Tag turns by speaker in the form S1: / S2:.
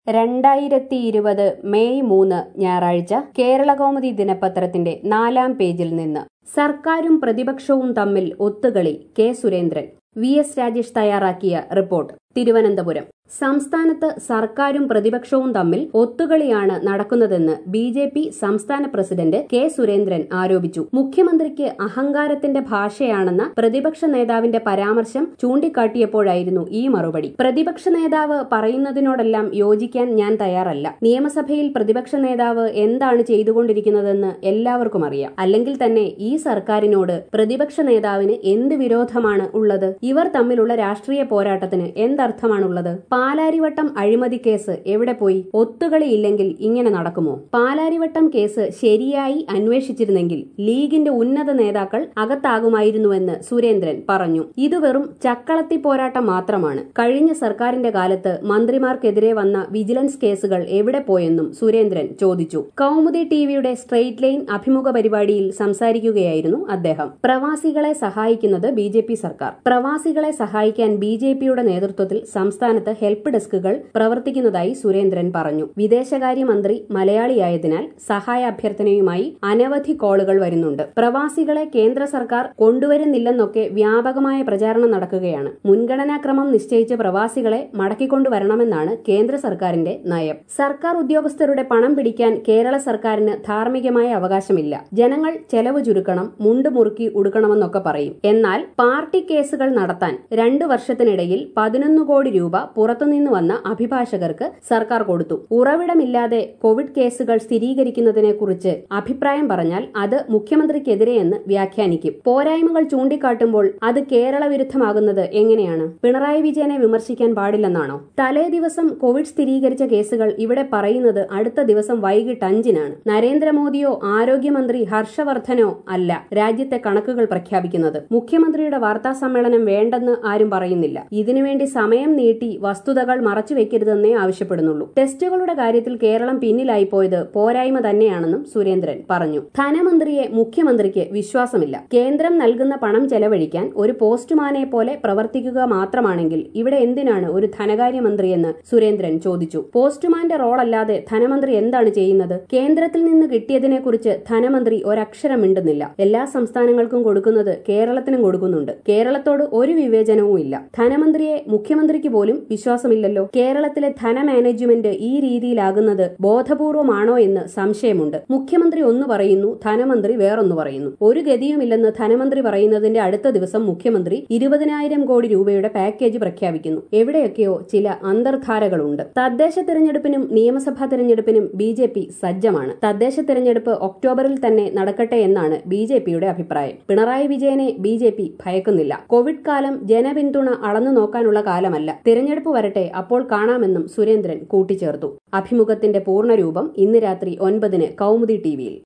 S1: രണ്ടായിരത്തി ഇരുപത് മെയ് മൂന്ന് ഞായറാഴ്ച കേരളകൗമുദി ദിനപത്രത്തിന്റെ നാലാം പേജിൽ നിന്ന് സർക്കാരും പ്രതിപക്ഷവും തമ്മിൽ ഒത്തുകളി K Surendran V S Rajesh തയ്യാറാക്കിയ റിപ്പോർട്ട് തിരുവനന്തപുരം സംസ്ഥാനത്ത് സർക്കാരും പ്രതിപക്ഷവും തമ്മിൽ ഒത്തുകളിയാണ് നടക്കുന്നതെന്ന് ബി ജെ പി സംസ്ഥാന പ്രസിഡന്റ് കെ സുരേന്ദ്രൻ ആരോപിച്ചു മുഖ്യമന്ത്രിക്ക് അഹങ്കാരത്തിന്റെ ഭാഷയാണെന്ന പ്രതിപക്ഷ നേതാവിന്റെ പരാമർശം ചൂണ്ടിക്കാട്ടിയപ്പോഴായിരുന്നു ഈ മറുപടി പ്രതിപക്ഷ നേതാവ് പറയുന്നതിനോടെല്ലാം യോജിക്കാൻ ഞാൻ തയ്യാറല്ല നിയമസഭയിൽ പ്രതിപക്ഷ നേതാവ് എന്താണ് ചെയ്തുകൊണ്ടിരിക്കുന്നതെന്ന് എല്ലാവർക്കും അറിയാം അല്ലെങ്കിൽ തന്നെ ഈ സർക്കാരിനോട് പ്രതിപക്ഷ നേതാവിന് എന്ത് വിരോധമാണ് ഉള്ളത് ഇവർ തമ്മിലുള്ള രാഷ്ട്രീയ പോരാട്ടത്തിന് എന്തർത്ഥമാണുള്ളത് പാലാരിവട്ടം അഴിമതി കേസ് എവിടെ പോയി ഒത്തുകളിയില്ലെങ്കിൽ ഇങ്ങനെ നടക്കുമോ പാലാരിവട്ടം കേസ് ശരിയായി അന്വേഷിച്ചിരുന്നെങ്കിൽ ലീഗിന്റെ ഉന്നത നേതാക്കൾ അകത്താകുമായിരുന്നുവെന്ന് സുരേന്ദ്രൻ പറഞ്ഞു ഇത് വെറും ചക്കളത്തി പോരാട്ടം മാത്രമാണ് കഴിഞ്ഞ സർക്കാരിന്റെ കാലത്ത് മന്ത്രിമാർക്കെതിരെ വന്ന വിജിലൻസ് കേസുകൾ എവിടെ പോയെന്നും സുരേന്ദ്രൻ ചോദിച്ചു കൌമുദി ടിവിയുടെ സ്ട്രെയിറ്റ് ലൈൻ അഭിമുഖ പരിപാടിയിൽ സംസാരിക്കുകയായിരുന്നു അദ്ദേഹം പ്രവാസികളെ സഹായിക്കുന്നത് ബി ജെ പി സർക്കാർ പ്രവാസികളെ സഹായിക്കാൻ ബി ജെ പിയുടെ നേതൃത്വത്തിൽ സംസ്ഥാനത്ത് ഹെൽപ്പ് ഡെസ്കുകൾ പ്രവർത്തിക്കുന്നതായി സുരേന്ദ്രൻ പറഞ്ഞു വിദേശകാര്യമന്ത്രി മലയാളിയായതിനാൽ സഹായ അഭ്യർത്ഥനയുമായി അനവധി കോളുകൾ വരുന്നുണ്ട് പ്രവാസികളെ കേന്ദ്ര സർക്കാർ കൊണ്ടുവരുന്നില്ലെന്നൊക്കെ വ്യാപകമായ പ്രചാരണം നടക്കുകയാണ് മുൻഗണനാക്രമം നിശ്ചയിച്ച് പ്രവാസികളെ മടക്കിക്കൊണ്ടുവരണമെന്നാണ് കേന്ദ്ര സർക്കാരിന്റെ നയം സർക്കാർ ഉദ്യോഗസ്ഥരുടെ പണം പിടിക്കാൻ കേരള സർക്കാരിന് ധാർമ്മികമായ അവകാശമില്ല ജനങ്ങൾ ചെലവ് ചുരുക്കണം മുണ്ട് മുറുക്കി ഉടുക്കണമെന്നൊക്കെ പറയും എന്നാൽ പാർട്ടി കേസുകൾ നടത്താൻ രണ്ടു വർഷത്തിനിടയിൽ പതിനൊന്ന് കോടി രൂപ പുറത്തുനിന്ന് വന്ന അഭിഭാഷകർക്ക് സർക്കാർ കൊടുത്തു ഉറവിടമില്ലാതെ കോവിഡ് കേസുകൾ സ്ഥിരീകരിക്കുന്നതിനെ കുറിച്ച് അഭിപ്രായം പറഞ്ഞാൽ അത് മുഖ്യമന്ത്രിക്കെതിരെയെന്ന് വ്യാഖ്യാനിക്കും പോരായ്മകൾ ചൂണ്ടിക്കാട്ടുമ്പോൾ അത് കേരള വിരുദ്ധമാകുന്നത് എങ്ങനെയാണ് പിണറായി വിജയനെ വിമർശിക്കാൻ പാടില്ലെന്നാണോ തലേ ദിവസം കോവിഡ് സ്ഥിരീകരിച്ച കേസുകൾ ഇവിടെ പറയുന്നത് അടുത്ത ദിവസം വൈകിട്ട് അഞ്ചിനാണ് നരേന്ദ്രമോദിയോ ആരോഗ്യമന്ത്രി ഹർഷവർദ്ധനോ അല്ല രാജ്യത്തെ കണക്കുകൾ പ്രഖ്യാപിക്കുന്നത് മുഖ്യമന്ത്രിയുടെ വാർത്താ സമ്മേളനം വേണ്ടെന്ന് ആരും പറയുന്നില്ല ഇതിനുവേണ്ടി സമയം നീട്ടി വസ്തുതകൾ മറച്ചുവെക്കരുതെന്നേ ആവശ്യപ്പെടുന്നുള്ളൂ ടെസ്റ്റുകളുടെ കാര്യത്തിൽ കേരളം പിന്നിലായി പോയത് പോരായ്മ തന്നെയാണെന്നും സുരേന്ദ്രൻ പറഞ്ഞു ധനമന്ത്രിയെ മുഖ്യമന്ത്രിക്ക് വിശ്വാസമില്ല കേന്ദ്രം നൽകുന്ന പണം ചെലവഴിക്കാൻ ഒരു പോസ്റ്റ്മാനെ പോലെ പ്രവർത്തിക്കുക മാത്രമാണെങ്കിൽ ഇവിടെ എന്തിനാണ് ഒരു ധനകാര്യമന്ത്രിയെന്ന് സുരേന്ദ്രൻ ചോദിച്ചു പോസ്റ്റ്മാന്റെ റോളല്ലാതെ ധനമന്ത്രി എന്താണ് ചെയ്യുന്നത് കേന്ദ്രത്തിൽ നിന്ന് കിട്ടിയതിനെക്കുറിച്ച് ധനമന്ത്രി ഒരക്ഷരം മിണ്ടുന്നില്ല എല്ലാ സംസ്ഥാനങ്ങൾക്കും കൊടുക്കുന്നത് കേരളത്തിനും കൊടുക്കുന്നുണ്ട് കേരളത്തോട് ഒരു വിവേചനവും ഇല്ല ധനമന്ത്രിയെ മുഖ്യമന്ത്രിക്ക് പോലും വിശ്വാസമില്ലല്ലോ കേരളത്തിലെ ധന മാനേജ്മെന്റ് ഈ രീതിയിലാകുന്നത് ബോധപൂർവമാണോ എന്ന് സംശയമുണ്ട് മുഖ്യമന്ത്രി ഒന്ന് പറയുന്നു ധനമന്ത്രി വേറൊന്നു പറയുന്നു ഒരു ഗതിയുമില്ലെന്ന് ധനമന്ത്രി പറയുന്നതിന്റെ അടുത്ത ദിവസം മുഖ്യമന്ത്രി ഇരുപതിനായിരം കോടി രൂപയുടെ പാക്കേജ് പ്രഖ്യാപിക്കുന്നു എവിടെയൊക്കെയോ ചില അന്തർധാരകളുണ്ട് തദ്ദേശ തെരഞ്ഞെടുപ്പിനും നിയമസഭാ തെരഞ്ഞെടുപ്പിനും ബി ജെ പി സജ്ജമാണ് തദ്ദേശ തെരഞ്ഞെടുപ്പ് ഒക്ടോബറിൽ തന്നെ നടക്കട്ടെ എന്നാണ് ബി ജെ പിയുടെ അഭിപ്രായം പിണറായി വിജയനെ ബി ജെ പി ഭയക്കുന്നില്ല കോവിഡ് കാലം ജനപിന്തുണ അളന്നു നോക്കാനുള്ള കാലമല്ല തിരഞ്ഞെടുപ്പ് വരട്ടെ അപ്പോൾ കാണാമെന്നും സുരേന്ദ്രൻ കൂട്ടിച്ചേർത്തു അഭിമുഖത്തിന്റെ പൂർണ്ണരൂപം ഇന്ന് രാത്രി ഒൻപതിന് കൌമുദി ടിവിയിൽ